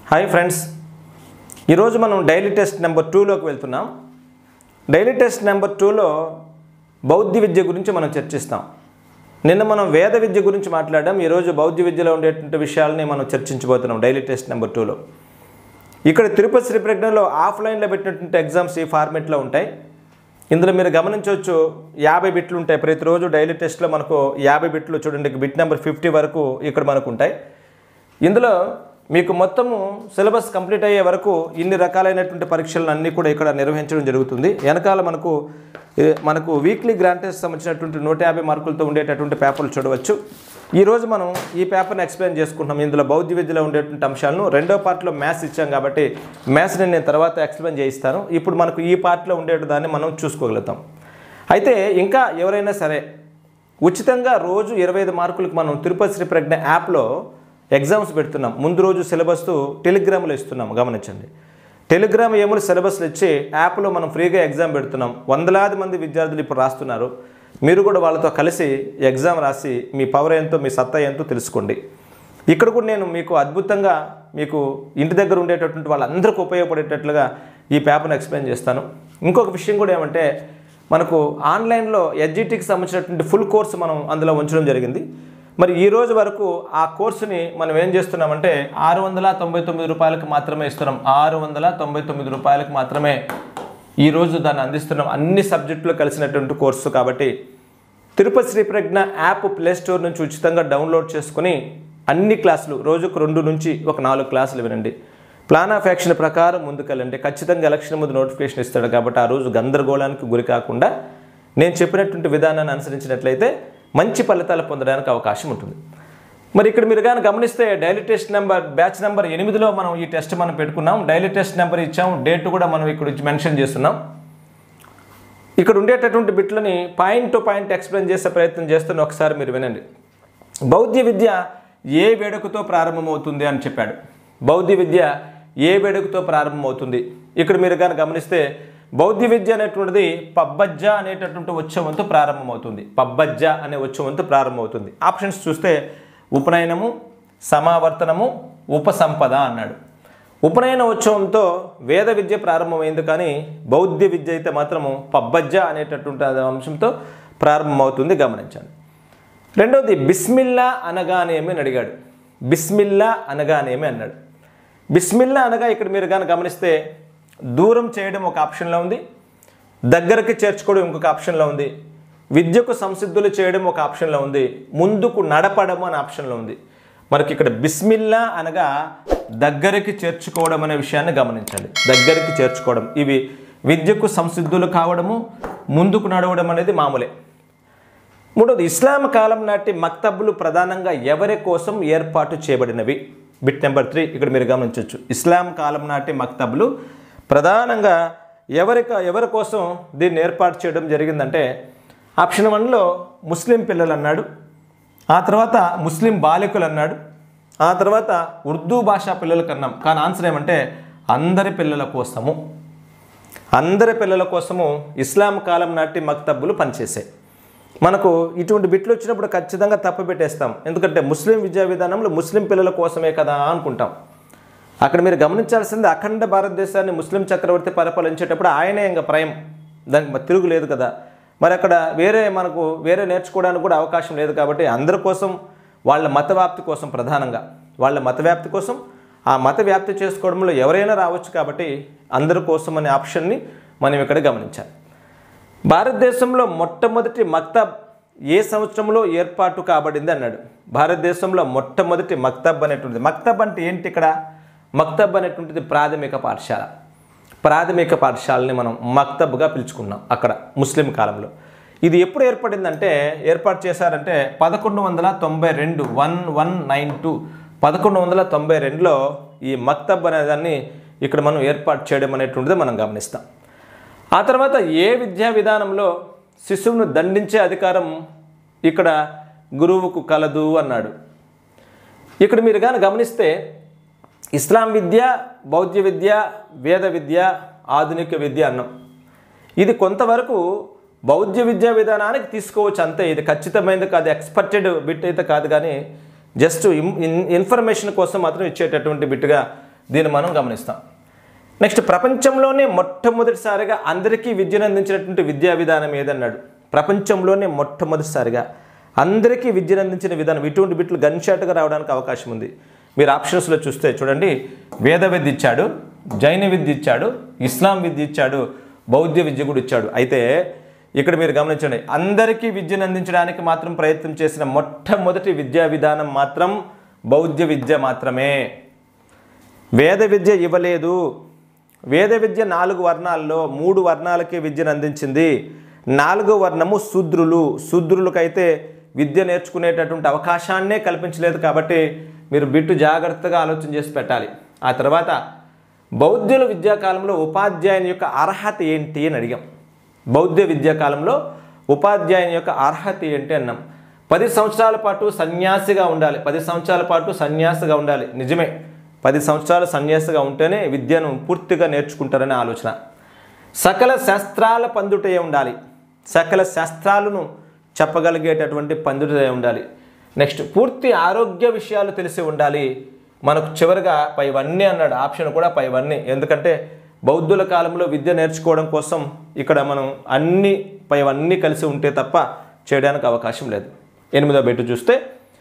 hi friends ఈరోజు మనం daily test number టూలోకి వెళ్తున్నాం డైలీ టెస్ట్ నెంబర్ టూలో బౌద్ధ విద్య గురించి మనం చర్చిస్తాం నిన్న మనం వేద విద్య గురించి మాట్లాడాం ఈరోజు బౌద్ధ విద్యలో ఉండేటువంటి విషయాలని మనం చర్చించబోతున్నాం డైలీ టెస్ట్ నెంబర్ టూలో ఇక్కడ తిరుపతి శ్రీ ప్రజ్ఞలో ఆఫ్లైన్లో పెట్టినటువంటి ఎగ్జామ్స్ ఈ ఫార్మెట్లో ఉంటాయి ఇందులో మీరు గమనించవచ్చు యాభై బిట్లు ఉంటాయి ప్రతిరోజు డైలీ టెస్ట్లో మనకు యాభై బిట్లు చూడండి బిట్ నెంబర్ ఫిఫ్టీ వరకు ఇక్కడ మనకు ఉంటాయి ఇందులో మీకు మొత్తము సిలబస్ కంప్లీట్ అయ్యే వరకు ఇన్ని రకాలైనటువంటి పరీక్షలను అన్నీ కూడా ఇక్కడ నిర్వహించడం జరుగుతుంది వెనకాల మనకు ఏ, మనకు వీక్లీ గ్రాంటెస్ సంబంధించినటువంటి నూట యాభై మార్కులతో ఉండేటటువంటి పేపర్లు చూడవచ్చు ఈరోజు మనం ఈ పేపర్ని ఎక్స్ప్లెయిన్ చేసుకుంటున్నాం ఇందులో బౌద్ధ విద్యలో ఉండేటువంటి అంశాలను రెండో పార్ట్లో మ్యాథ్స్ ఇచ్చాం కాబట్టి మ్యాథ్స్ని నేను తర్వాత ఎక్స్ప్లెయిన్ చేయిస్తాను ఇప్పుడు మనకు ఈ పార్ట్లో ఉండే దాన్ని మనం చూసుకోగలుగుతాం అయితే ఇంకా ఎవరైనా సరే ఉచితంగా రోజు ఇరవై ఐదు మార్కులకు మనం తిరుపతి శ్రీ ప్రజ్ఞ యాప్లో ఎగ్జామ్స్ పెడుతున్నాం ముందు రోజు సిలబస్ టెలిగ్రామ్లో ఇస్తున్నాం గమనించండి టెలిగ్రామ్ ఏమో సిలబస్లు ఇచ్చి యాప్లో మనం ఫ్రీగా ఎగ్జామ్ పెడుతున్నాం వందలాది మంది విద్యార్థులు ఇప్పుడు రాస్తున్నారు మీరు కూడా వాళ్ళతో కలిసి ఎగ్జామ్ రాసి మీ పవర్ ఎంతో మీ సత్తా ఎంతో తెలుసుకోండి ఇక్కడ కూడా నేను మీకు అద్భుతంగా మీకు ఇంటి దగ్గర ఉండేటటువంటి వాళ్ళందరికీ ఉపయోగపడేటట్లుగా ఈ పేపర్ని ఎక్స్ప్లెయిన్ చేస్తాను ఇంకొక విషయం కూడా ఏమంటే మనకు ఆన్లైన్లో ఎడ్జిటీకి సంబంధించినటువంటి ఫుల్ కోర్సు మనం అందులో ఉంచడం జరిగింది మరి ఈ రోజు వరకు ఆ కోర్సుని మనం ఏం చేస్తున్నామంటే ఆరు వందల తొంభై తొమ్మిది రూపాయలకు మాత్రమే ఇస్తున్నాం ఆరు వందల తొంభై తొమ్మిది రూపాయలకు మాత్రమే ఈరోజు దాన్ని అందిస్తున్నాం అన్ని సబ్జెక్టులు కలిసినటువంటి కోర్సు కాబట్టి Tirupati Sri Pragna app play store నుంచి ఉచితంగా డౌన్లోడ్ చేసుకుని అన్ని క్లాసులు రోజుకు రెండు నుంచి ఒక నాలుగు క్లాసులు వినండి ప్లాన్ ఆఫ్ యాక్షన్ ప్రకారం ముందుకెళ్ళండి ఖచ్చితంగా ఎలక్షన్ ముందు నోటిఫికేషన్ ఇస్తాడు కాబట్టి ఆ రోజు గందరగోళానికి గురి కాకుండా నేను చెప్పినటువంటి విధానాన్ని అనుసరించినట్లయితే మంచి ఫలితాలు పొందడానికి అవకాశం ఉంటుంది మరి ఇక్కడ మీరు కానీ గమనిస్తే daily test number batch number ఎనిమిదిలో మనం ఈ టెస్ట్ మనం పెట్టుకున్నాం డైలీ టెస్ట్ నెంబర్ ఇచ్చాం డేట్ కూడా మనం ఇక్కడ ఇచ్చి మెన్షన్ చేస్తున్నాం ఇక్కడ ఉండేటటువంటి బిట్లని పాయింట్ టు పాయింట్ ఎక్స్ప్లెయిన్ చేసే ప్రయత్నం చేస్తున్న ఒకసారి మీరు వినండి బౌద్ధ విద్య ఏ వేడుకతో ప్రారంభమవుతుంది అని చెప్పాడు బౌద్ధ విద్య ఏ వేడుకతో ప్రారంభమవుతుంది ఇక్కడ మీరు కానీ గమనిస్తే బౌద్ధ విద్య అనేటువంటిది పబ్బజ్జ అనేటటువంటి ఉత్సవంతో ప్రారంభమవుతుంది పబ్బజ్జ అనే ఉత్సవంతో ప్రారంభమవుతుంది ఆప్షన్స్ చూస్తే ఉపనయనము సమావర్తనము ఉపసంపద అన్నాడు ఉపనయన ఉత్సవంతో వేద విద్య ప్రారంభమైంది కానీ బౌద్ధ విద్య అయితే మాత్రము పబ్బజ్జ అనేటటువంటి అంశంతో ప్రారంభమవుతుంది గమనించండి రెండవది బిస్మిల్లా అనగానేమి అని అడిగాడు బిస్మిల్లా అనగానేమి అన్నాడు బిస్మిల్లా అనగా ఇక్కడ మీరు కానీ గమనిస్తే దూరం చేయడం ఒక ఆప్షన్లో ఉంది దగ్గరికి చేర్చుకోవడం ఇంకొక ఆప్షన్లో ఉంది విద్యకు సంసిద్ధులు చేయడం ఒక ఆప్షన్లో ఉంది ముందుకు నడపడం అనే ఆప్షన్లో ఉంది మనకి ఇక్కడ బిస్మిల్లా అనగా దగ్గరికి చేర్చుకోవడం అనే విషయాన్ని గమనించండి దగ్గరికి చేర్చుకోవడం ఇవి విద్యకు సంసిద్ధులు కావడము ముందుకు నడవడం అనేది మామూలే మూడవది ఇస్లాం కాలం నాటి మక్తబులు ప్రధానంగా ఎవరి కోసం ఏర్పాటు చేయబడినవి బిట్ నెంబర్ త్రీ ఇక్కడ మీరు గమనించవచ్చు ఇస్లాం కాలం నాటి మక్తబులు ప్రధానంగా ఎవరి ఎవరి కోసం దీన్ని ఏర్పాటు చేయడం జరిగిందంటే ఆప్షన్ వన్లో ముస్లిం పిల్లలు అన్నాడు ఆ తర్వాత ముస్లిం బాలికలు అన్నాడు ఆ తర్వాత ఉర్దూ భాషా పిల్లలకు అన్నాం కానీ ఆన్సర్ ఏమంటే అందరి పిల్లల కోసము అందరి పిల్లల కోసము ఇస్లాం కాలం నాటి మక్తబ్బులు పనిచేసాయి మనకు ఇటువంటి బిట్లు వచ్చినప్పుడు ఖచ్చితంగా తప్పు పెట్టేస్తాం ఎందుకంటే ముస్లిం విద్యా విధానంలో ముస్లిం పిల్లల కోసమే కదా అనుకుంటాం అక్కడ మీరు గమనించాల్సింది అఖండ భారతదేశాన్ని ముస్లిం చక్రవర్తి పరిపాలించేటప్పుడు ఆయనే ఇంకా ప్రైమ్ దానికి మరి తిరుగులేదు కదా మరి అక్కడ వేరే మనకు వేరే నేర్చుకోవడానికి కూడా అవకాశం లేదు కాబట్టి అందరి కోసం వాళ్ళ మత వ్యాప్తి కోసం ప్రధానంగా వాళ్ళ మత వ్యాప్తి కోసం ఆ మత వ్యాప్తి చేసుకోవడంలో ఎవరైనా రావచ్చు కాబట్టి అందరి కోసం అనే ఆప్షన్ని మనం ఇక్కడ గమనించాలి భారతదేశంలో మొట్టమొదటి మక్తబ్ ఏ సంవత్సరంలో ఏర్పాటు కాబడింది అన్నాడు భారతదేశంలో మొట్టమొదటి మక్తబ్ అనేటువంటిది మక్తబ్ అంటే ఏంటి ఇక్కడ మక్తబ్ అనేటువంటిది ప్రాథమిక పాఠశాల ప్రాథమిక పాఠశాలని మనం మక్తబ్గా పిలుచుకున్నాం అక్కడ ముస్లిం కాలంలో ఇది ఎప్పుడు ఏర్పడిందంటే ఏర్పాటు చేశారంటే పదకొండు వందల తొంభై రెండు వన్ వన్ నైన్ టూ పదకొండు వందల తొంభై రెండులో ఈ మక్తబ్ అనే దాన్ని ఇక్కడ మనం ఏర్పాటు చేయడం అనేటువంటిది మనం గమనిస్తాం ఆ తర్వాత ఏ విద్యా విధానంలో శిశువును దండించే అధికారం ఇక్కడ గురువుకు కలదు అన్నాడు ఇక్కడ మీరు కానీ గమనిస్తే ఇస్లాం విద్య బౌద్ధ విద్య వేద విద్య ఆధునిక విద్య అన్నాం ఇది కొంతవరకు బౌద్ధ విద్యా విధానానికి తీసుకోవచ్చు అంతే ఇది ఖచ్చితమైనది కాదు ఎక్స్పర్టెడ్ బిట్ అయితే కాదు కానీ జస్ట్ ఇన్ ఇన్ఫర్మేషన్ కోసం మాత్రం ఇచ్చేటటువంటి బిట్గా దీన్ని మనం గమనిస్తాం నెక్స్ట్ ప్రపంచంలోనే మొట్టమొదటిసారిగా అందరికీ విద్యను అందించినటువంటి విద్యా విధానం ఏదన్నాడు ప్రపంచంలోనే మొట్టమొదటిసారిగా అందరికీ విద్యను అందించిన విధానం ఇటువంటి బిట్లు గన్ షాట్గా రావడానికి అవకాశం ఉంది మీరు ఆప్షన్స్లో చూస్తే చూడండి వేద విద్య ఇచ్చాడు జైన విద్య ఇచ్చాడు ఇస్లాం విద్య ఇచ్చాడు బౌద్ధ విద్య కూడా ఇచ్చాడు అయితే ఇక్కడ మీరు గమనించండి అందరికీ విద్యను అందించడానికి మాత్రం ప్రయత్నం చేసిన మొట్టమొదటి విద్యా విధానం మాత్రం బౌద్ధ విద్య మాత్రమే వేద విద్య ఇవ్వలేదు వేద విద్య నాలుగు వర్ణాల్లో మూడు వర్ణాలకే విద్యను అందించింది నాలుగో వర్ణము శూద్రులు శూద్రులకైతే విద్య నేర్చుకునేటటువంటి అవకాశాన్నే కల్పించలేదు కాబట్టి మీరు బిట్టు జాగ్రత్తగా ఆలోచన చేసి పెట్టాలి ఆ తర్వాత బౌద్ధుల విద్యాకాలంలో ఉపాధ్యాయుని యొక్క అర్హత ఏంటి అని అడిగాం బౌద్ధ విద్యాకాలంలో ఉపాధ్యాయుని యొక్క అర్హత ఏంటి అన్నాం పది సంవత్సరాల పాటు సన్యాసిగా ఉండాలి పది సంవత్సరాల పాటు సన్యాసిగా ఉండాలి నిజమే పది సంవత్సరాలు సన్యాసిగా ఉంటేనే విద్యను పూర్తిగా నేర్చుకుంటారనే ఆలోచన సకల శాస్త్రాల పందుటయే ఉండాలి సకల శాస్త్రాలను చెప్పగలిగేటటువంటి పందుటయే ఉండాలి నెక్స్ట్ పూర్తి ఆరోగ్య విషయాలు తెలిసి ఉండాలి మనకు చివరిగా పైవన్నీ అన్నాడు ఆప్షన్ కూడా పైవన్నీ ఎందుకంటే బౌద్ధుల కాలంలో విద్య నేర్చుకోవడం కోసం ఇక్కడ మనం అన్ని పైవన్నీ కలిసి ఉంటే తప్ప చేయడానికి అవకాశం లేదు ఎనిమిదో బెట్టు చూస్తే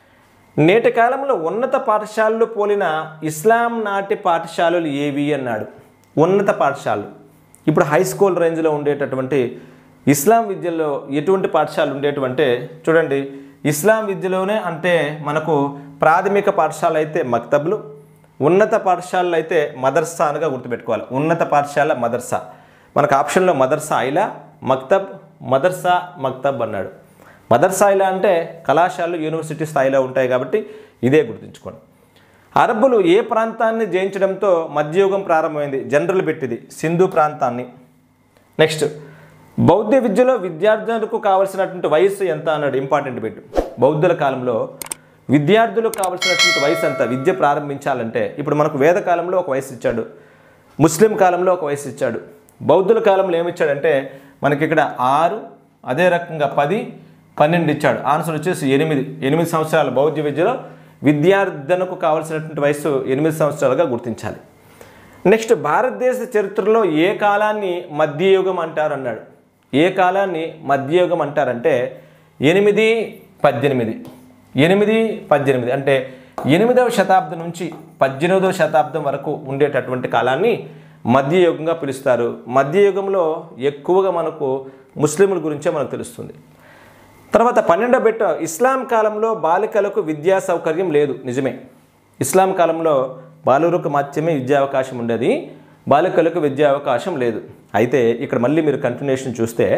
నేటి కాలంలో ఉన్నత పాఠశాలలు పోలిన ఇస్లాం నాటి పాఠశాలలు ఏవి అన్నాడు ఉన్నత పాఠశాలలు ఇప్పుడు హై స్కూల్ రేంజ్లో ఉండేటటువంటి ఇస్లాం విద్యలో ఎటువంటి పాఠశాలలు ఉండేటువంటి చూడండి ఇస్లాం విద్యలోనే అంటే మనకు ప్రాథమిక పాఠశాల అయితే మక్తబ్లు ఉన్నత పాఠశాలలు అయితే మదర్సా అనగా గుర్తుపెట్టుకోవాలి ఉన్నత పాఠశాల మదర్సా మనకు ఆప్షన్లో మదర్సా ఐలా మక్తబ్ మదర్సా మక్తబ్ అన్నాడు మదర్సా ఇలా అంటే కళాశాలలు యూనివర్సిటీ స్థాయిలో ఉంటాయి కాబట్టి ఇదే గుర్తుంచుకోండి అరబ్బులు ఏ ప్రాంతాన్ని జయించడంతో మధ్యయుగం ప్రారంభమైంది జనరల్ పెట్టింది సింధు ప్రాంతాన్ని నెక్స్ట్ బౌద్ధ విద్యలో విద్యార్థులకు కావలసినటువంటి వయస్సు ఎంత అన్నాడు ఇంపార్టెంట్ బిట్ బౌద్ధుల కాలంలో విద్యార్థులకు కావలసినటువంటి వయసు ఎంత విద్య ప్రారంభించాలంటే ఇప్పుడు మనకు వేద కాలంలో ఒక వయసు ఇచ్చాడు ముస్లిం కాలంలో ఒక వయసు ఇచ్చాడు బౌద్ధుల కాలంలో ఏమిచ్చాడంటే మనకి ఇక్కడ ఆరు అదే రకంగా పది పన్నెండు ఇచ్చాడు ఆన్సర్ వచ్చేసి ఎనిమిది ఎనిమిది సంవత్సరాలు బౌద్ధ విద్యలో విద్యార్థులకు కావలసినటువంటి వయసు ఎనిమిది సంవత్సరాలుగా గుర్తించాలి నెక్స్ట్ భారతదేశ చరిత్రలో ఏ కాలాన్ని మధ్యయుగం అంటారు అన్నాడు ఏ కాలాన్ని మధ్యయుగం అంటారంటే ఎనిమిది పద్దెనిమిది ఎనిమిది పద్దెనిమిది అంటే ఎనిమిదవ శతాబ్దం నుంచి పద్దెనిమిదవ శతాబ్దం వరకు ఉండేటటువంటి కాలాన్ని మధ్యయుగంగా పిలుస్తారు మధ్యయుగంలో ఎక్కువగా మనకు ముస్లింల గురించే మనకు తెలుస్తుంది తర్వాత పన్నెండో బెట్ట ఇస్లాం కాలంలో బాలికలకు విద్యా సౌకర్యం లేదు నిజమే ఇస్లాం కాలంలో బాలురకు మాత్రమే విద్యా అవకాశం ఉండేది బాలికలకు విద్యా అవకాశం లేదు అయితే ఇక్కడ మళ్ళీ మీరు కంటిన్యూషన్ చూస్తే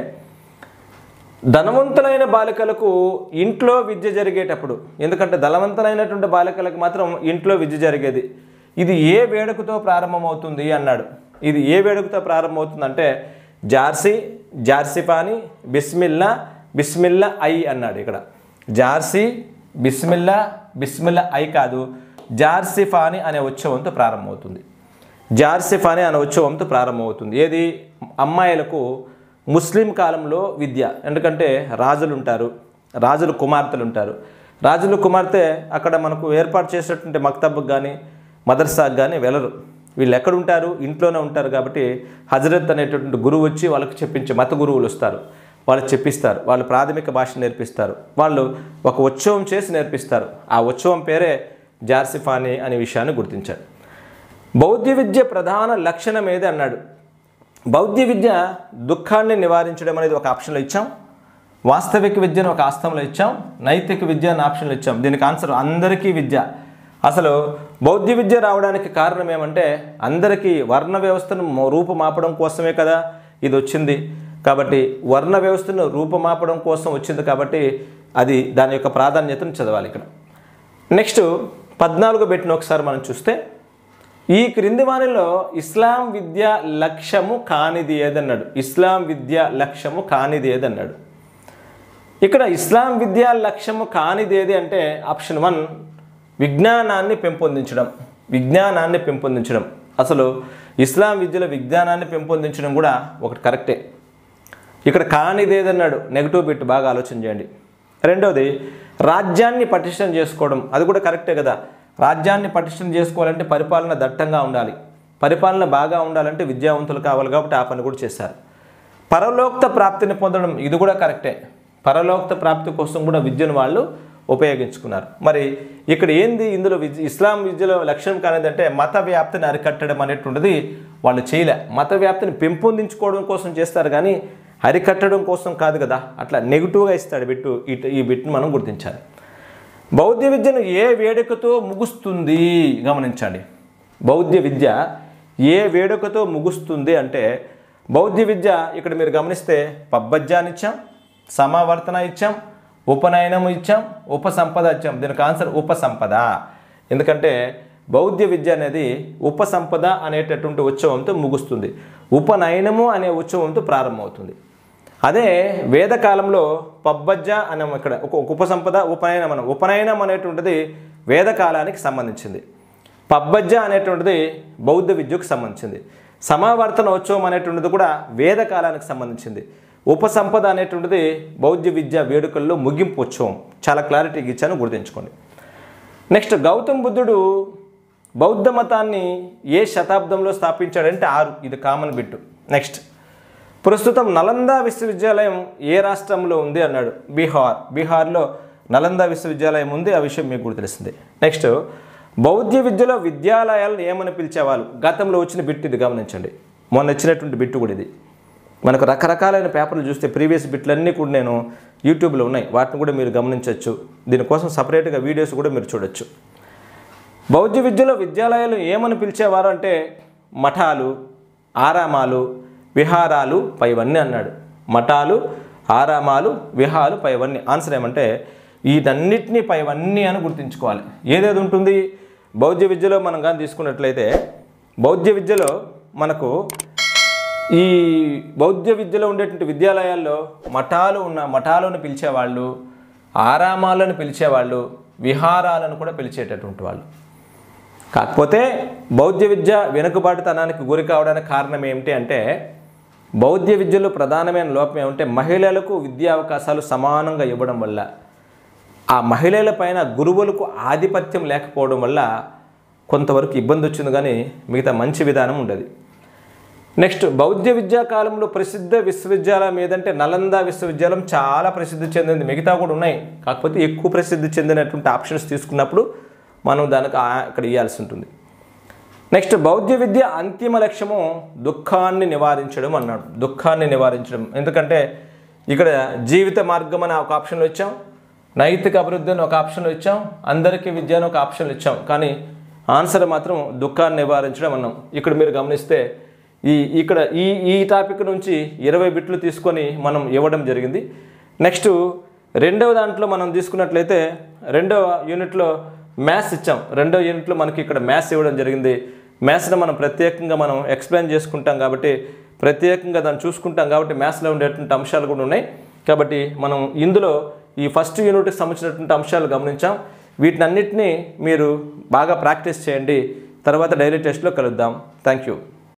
ధనవంతులైన బాలికలకు ఇంట్లో విద్య జరిగేటప్పుడు ఎందుకంటే ధనవంతులైనటువంటి బాలికలకు మాత్రం ఇంట్లో విద్య జరిగేది ఇది ఏ వేడుకతో ప్రారంభమవుతుంది అన్నాడు ఇది ఏ వేడుకతో ప్రారంభమవుతుందంటే జార్సీ జార్సిఫాని బిస్మిల్లా బిస్మిల్లా ఐ అన్నాడు ఇక్కడ జార్సీ బిస్మిల్లా బిస్మిల్లా ఐ కాదు జార్సిఫాని అనే ఉత్సవంతో ప్రారంభమవుతుంది జార్సిఫాని అనే ఉత్సవంతో ప్రారంభమవుతుంది ఏది అమ్మాయిలకు ముస్లిం కాలంలో విద్య ఎందుకంటే రాజులు ఉంటారు రాజులు కుమార్తెలు ఉంటారు రాజులు కుమార్తె అక్కడ మనకు ఏర్పాటు చేసినటువంటి మక్తబ్కి కానీ మదర్సాకు కానీ వెళ్ళరు వీళ్ళు ఎక్కడ ఉంటారు ఇంట్లోనే ఉంటారు కాబట్టి హజరత్ అనేటటువంటి గురువు వచ్చి వాళ్ళకి చెప్పించే మత గురువులు వస్తారు వాళ్ళు చెప్పిస్తారు వాళ్ళు ప్రాథమిక భాష నేర్పిస్తారు వాళ్ళు ఒక ఉత్సవం చేసి నేర్పిస్తారు ఆ ఉత్సవం పేరే జార్సిఫానీ అనే విషయాన్ని గుర్తించాడు బౌద్ధ విద్య ప్రధాన లక్షణం ఏది అన్నాడు బౌద్ధ విద్య దుఃఖాన్ని నివారించడం అనేది ఒక ఆప్షన్లో ఇచ్చాం వాస్తవిక విద్యను ఒక ఆస్తంలో ఇచ్చాం నైతిక విద్య అని ఆప్షన్లో ఇచ్చాం దీనికి ఆన్సర్ అందరికీ విద్య అసలు బౌద్ధ విద్య రావడానికి కారణం ఏమంటే అందరికీ వర్ణ వ్యవస్థను మో- రూపుమాపడం కోసమే కదా ఇది వచ్చింది కాబట్టి వర్ణ వ్యవస్థను రూపుమాపడం కోసం వచ్చింది కాబట్టి అది దాని యొక్క ప్రాధాన్యతను చదవాలి ఇక్కడ నెక్స్ట్ పద్నాలుగు పెట్టిన ఒకసారి మనం చూస్తే ఈ క్రింది వానిలో ఇస్లాం విద్య లక్ష్యము కానిది ఏదన్నాడు ఇస్లాం విద్య లక్ష్యము కానిది ఏదన్నాడు ఇక్కడ ఇస్లాం విద్య లక్ష్యము కానిది ఏది అంటే ఆప్షన్ వన్ విజ్ఞానాన్ని పెంపొందించడం విజ్ఞానాన్ని పెంపొందించడం అసలు ఇస్లాం విద్యలో విజ్ఞానాన్ని పెంపొందించడం కూడా ఒకటి కరెక్టే ఇక్కడ కానిది ఏదన్నాడు నెగిటివ్ బిట్ బాగా ఆలోచన చేయండి రెండవది రాజ్యాన్ని పటిష్టం చేసుకోవడం అది కూడా కరెక్టే కదా రాజ్యాన్ని పటిష్టం చేసుకోవాలంటే పరిపాలన దట్టంగా ఉండాలి పరిపాలన బాగా ఉండాలంటే విద్యావంతులు కావాలి కాబట్టి ఆ పని కూడా చేశారు పరలోక్త ప్రాప్తిని పొందడం ఇది కూడా కరెక్టే పరలోక్త ప్రాప్తి కోసం కూడా విద్యను వాళ్ళు ఉపయోగించుకున్నారు మరి ఇక్కడ ఏంది ఇందులో విద్య ఇస్లాం విద్యలో లక్ష్యం కానిదంటే మత వ్యాప్తిని అరికట్టడం అనేటువంటిది వాళ్ళు చేయలే మత వ్యాప్తిని పెంపొందించుకోవడం కోసం చేస్తారు కానీ అరికట్టడం కోసం కాదు కదా అట్లా నెగిటివ్గా ఇస్తాడు బిట్టు ఇటు ఈ బిట్ను మనం గుర్తించాలి బౌద్ధ విద్యను ఏ వేడుకతో ముగుస్తుంది గమనించండి బౌద్ధ విద్య ఏ వేడుకతో ముగుస్తుంది అంటే బౌద్ధ విద్య ఇక్కడ మీరు గమనిస్తే పబ్బజ్జాన్ని ఇచ్చాం సమావర్తన ఇచ్చాం ఉపనయనం ఇచ్చాం ఉపసంపద ఇచ్చాం దీనికి ఆన్సర్ ఉపసంపద ఎందుకంటే బౌద్ధ విద్య అనేది ఉపసంపద అనేటటువంటి ఉత్సవంతో ముగుస్తుంది ఉపనయనము అనే ఉత్సవంతో ప్రారంభమవుతుంది అదే వేదకాలంలో పబ్బజ్జ అనే ఇక్కడ ఒక ఒక ఉపసంపద ఉపనయనం అనం ఉపనయనం అనేటువంటిది వేదకాలానికి సంబంధించింది పబ్బజ్జ అనేటువంటిది బౌద్ధ విద్యకు సంబంధించింది సమావర్తన ఉత్సవం అనేటువంటిది కూడా వేదకాలానికి సంబంధించింది ఉపసంపద అనేటువంటిది బౌద్ధ విద్య వేడుకల్లో ముగింపు ఉత్సవం చాలా క్లారిటీగా ఇచ్చాను గుర్తుంచుకోండి నెక్స్ట్ గౌతమ్ బుద్ధుడు బౌద్ధ మతాన్ని ఏ శతాబ్దంలో స్థాపించాడంటే ఆరు ఇది కామన్ బిట్టు నెక్స్ట్ ప్రస్తుతం నలంద విశ్వవిద్యాలయం ఏ రాష్ట్రంలో ఉంది అన్నాడు బీహార్ బీహార్లో నలంద విశ్వవిద్యాలయం ఉంది ఆ విషయం మీకు కూడా తెలిసింది నెక్స్ట్ బౌద్ధ విద్యలో విద్యాలయాలను ఏమని పిలిచేవాళ్ళు గతంలో వచ్చిన బిట్టు ఇది గమనించండి మొన్న వచ్చినటువంటి బిట్టు కూడా ఇది మనకు రకరకాలైన పేపర్లు చూస్తే ప్రీవియస్ బిట్లన్నీ కూడా నేను యూట్యూబ్లో ఉన్నాయి వాటిని కూడా మీరు గమనించవచ్చు దీనికోసం సపరేట్గా వీడియోస్ కూడా మీరు చూడొచ్చు బౌద్ధ విద్యలో విద్యాలయాలు ఏమని పిలిచేవారు అంటే మఠాలు ఆరామాలు విహారాలు పైవన్నీ అన్నాడు మఠాలు ఆరామాలు విహారాలు పైవన్నీ ఆన్సర్ ఏమంటే వీటన్నిటినీ పైవన్నీ అని గుర్తుంచుకోవాలి ఏదేది ఉంటుంది బౌద్ధ విద్యలో మనం కానీ తీసుకున్నట్లయితే బౌద్ధ విద్యలో మనకు ఈ బౌద్ధ విద్యలో ఉండేటువంటి విద్యాలయాల్లో మఠాలు ఉన్న మఠాలను పిలిచేవాళ్ళు ఆరామాలను పిలిచేవాళ్ళు విహారాలను కూడా పిలిచేటటువంటి వాళ్ళు కాకపోతే బౌద్ధ విద్య వెనుకబాటుతనానికి గురి కావడానికి కారణం ఏమిటి అంటే బౌద్ధ విద్యలో ప్రధానమైన లోపం ఏమంటే మహిళలకు విద్యా అవకాశాలు సమానంగా ఇవ్వడం వల్ల ఆ మహిళల పైన గురువులకు ఆధిపత్యం లేకపోవడం వల్ల కొంతవరకు ఇబ్బంది వచ్చింది కానీ మిగతా మంచి విధానం ఉండదు నెక్స్ట్ బౌద్ధ విద్యా కాలంలో ప్రసిద్ధ విశ్వవిద్యాలయం ఏదంటే నలంద విశ్వవిద్యాలయం చాలా ప్రసిద్ధి చెందింది మిగతా కూడా ఉన్నాయి కాకపోతే ఎక్కువ ప్రసిద్ధి చెందినటువంటి ఆప్షన్స్ తీసుకున్నప్పుడు మనం దానికి ఆ- అక్కడ ఇవ్వాల్సి ఉంటుంది నెక్స్ట్ బౌద్ధ విద్య అంతిమ లక్ష్యము దుఃఖాన్ని నివారించడం అన్నాడు దుఃఖాన్ని నివారించడం ఎందుకంటే ఇక్కడ జీవిత మార్గం అని ఒక ఆప్షన్లో ఇచ్చాం నైతిక అభివృద్ధి అని ఒక ఆప్షన్లో ఇచ్చాం అందరికీ విద్య అని ఒక ఆప్షన్లో ఇచ్చాం కానీ ఆన్సర్ మాత్రం దుఃఖాన్ని నివారించడం అన్నాం ఇక్కడ మీరు గమనిస్తే ఈ ఇక్కడ ఈ ఈ టాపిక్ నుంచి ఇరవై బిట్లు తీసుకొని మనం ఇవ్వడం జరిగింది నెక్స్ట్ రెండవ దాంట్లో మనం తీసుకున్నట్లయితే రెండవ యూనిట్లో మ్యాథ్స్ ఇచ్చాం రెండవ యూనిట్లో మనకి ఇక్కడ మ్యాథ్స్ ఇవ్వడం జరిగింది మ్యాథ్స్ని మనం ప్రత్యేకంగా మనం ఎక్స్ప్లెయిన్ చేసుకుంటాం కాబట్టి ప్రత్యేకంగా దాన్ని చూసుకుంటాం కాబట్టి మ్యాథ్స్లో ఉండేటువంటి అంశాలు కూడా ఉన్నాయి కాబట్టి మనం ఇందులో ఈ ఫస్ట్ యూనిట్కి సంబంధించినటువంటి అంశాలు గమనించాం వీటినన్నిటినీ మీరు బాగా ప్రాక్టీస్ చేయండి తర్వాత డైలీ టెస్ట్లో కలుద్దాం థ్యాంక్ యూ